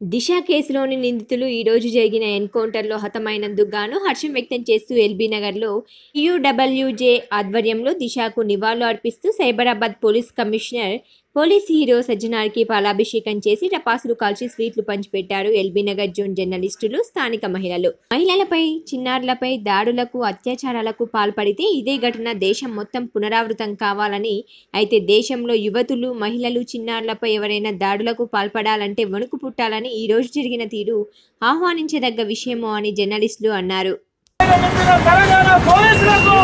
దిశ కేసులోని నిందితులు ఈ రోజు జరిగిన ఎన్కౌంటర్లో హతమైనందుకు గాను హర్షం వ్యక్తం చేస్తూ ఎల్బీ నగర్లో యూడబ్ల్యూజే ఆధ్వర్యంలో దిశకు నివాళులు అర్పిస్తూ Cyberabad police commissioner police hero సజ్జనార్కి పాలాభిషేకం చేసి టపాసులు కాల్చి స్వీట్లు పంచిపెట్టారు ఎల్బీ నగర్ జోన్ జర్నలిస్టులు స్థానిక మహిళలు మహిళలపై చిన్నారులపై దాడులకు అత్యాచారాలకు పాల్పడితే ఇదే ఘటన దేశం మొత్తం పునరావృతం కావాలని అయితే దేశంలో యువతులు మహిళలు చిన్నారులపై ఎవరైనా దాడులకు పాల్పడాలంటే వణుకు పుట్టాలని ఈ రోజు జరిగిన తీరు ఆహ్వానించదగ్గ విషయమో అని జర్నలిస్టులు అన్నారు తెలంగాణ పోలీసులకు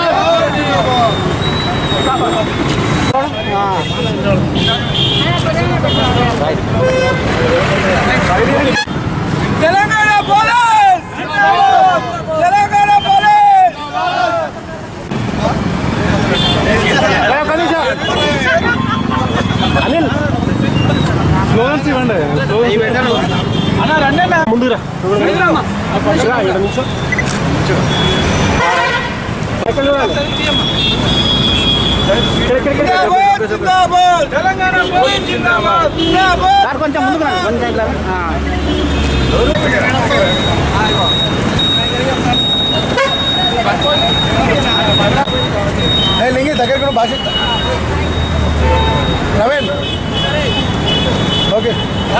Telangana police Telangana police slogans ఇవ్వండి అన్న రండి అన్న ముందురా రండి అన్న. జిందాబాద్ జిందాబాద్ తెలంగాణ పోలీస్ జిందాబాద్ జిందాబాద్ కొంచెం ముందుకు రండి, కొంచెం ఇట్లా రండి. ఆ. లింగి దగ్గర కూడా భాష నవీన్ ఓకే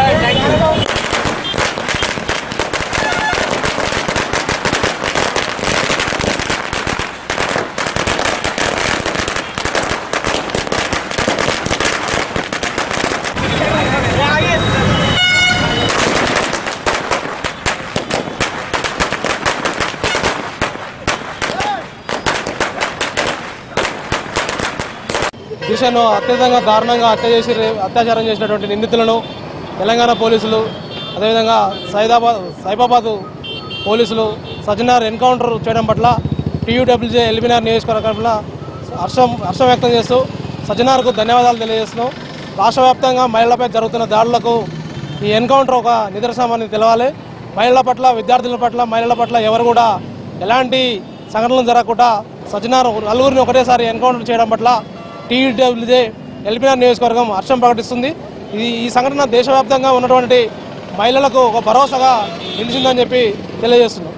దిశను అత్యధికంగా దారుణంగా హత్య చేసి రే- అత్యాచారం చేసినటువంటి నిందితులను తెలంగాణ పోలీసులు అదేవిధంగా సైదాబాద్ సైబాబాద్ పోలీసులు సజ్జనార్ ఎన్కౌంటర్ చేయడం పట్ల టీయూడబ్ల్యూజే ఎల్బీనార్ నియోజకవర్గంలో హర్షం హర్షం వ్యక్తం చేస్తూ సజ్జనార్కు ధన్యవాదాలు తెలియజేస్తున్నాం రాష్ట్ర వ్యాప్తంగా మహిళలపై జరుగుతున్న దాడులకు ఈ ఎన్కౌంటర్ ఒక నిదర్శనమని తెలవాలి మహిళల పట్ల విద్యార్థుల పట్ల మహిళల పట్ల ఎవరు కూడా ఎలాంటి సంఘటనలు జరగకుండా సజ్జనార్ నలుగురిని ఒకటేసారి ఎన్కౌంటర్ చేయడం పట్ల టీడబ్ల్యూజే ఎల్బీఆర్ నియోజకవర్గం హర్షం ప్రకటిస్తుంది ఇది ఈ సంఘటన దేశవ్యాప్తంగా ఉన్నటువంటి మహిళలకు ఒక భరోసాగా నిలిచిందని చెప్పి తెలియజేస్తున్నాం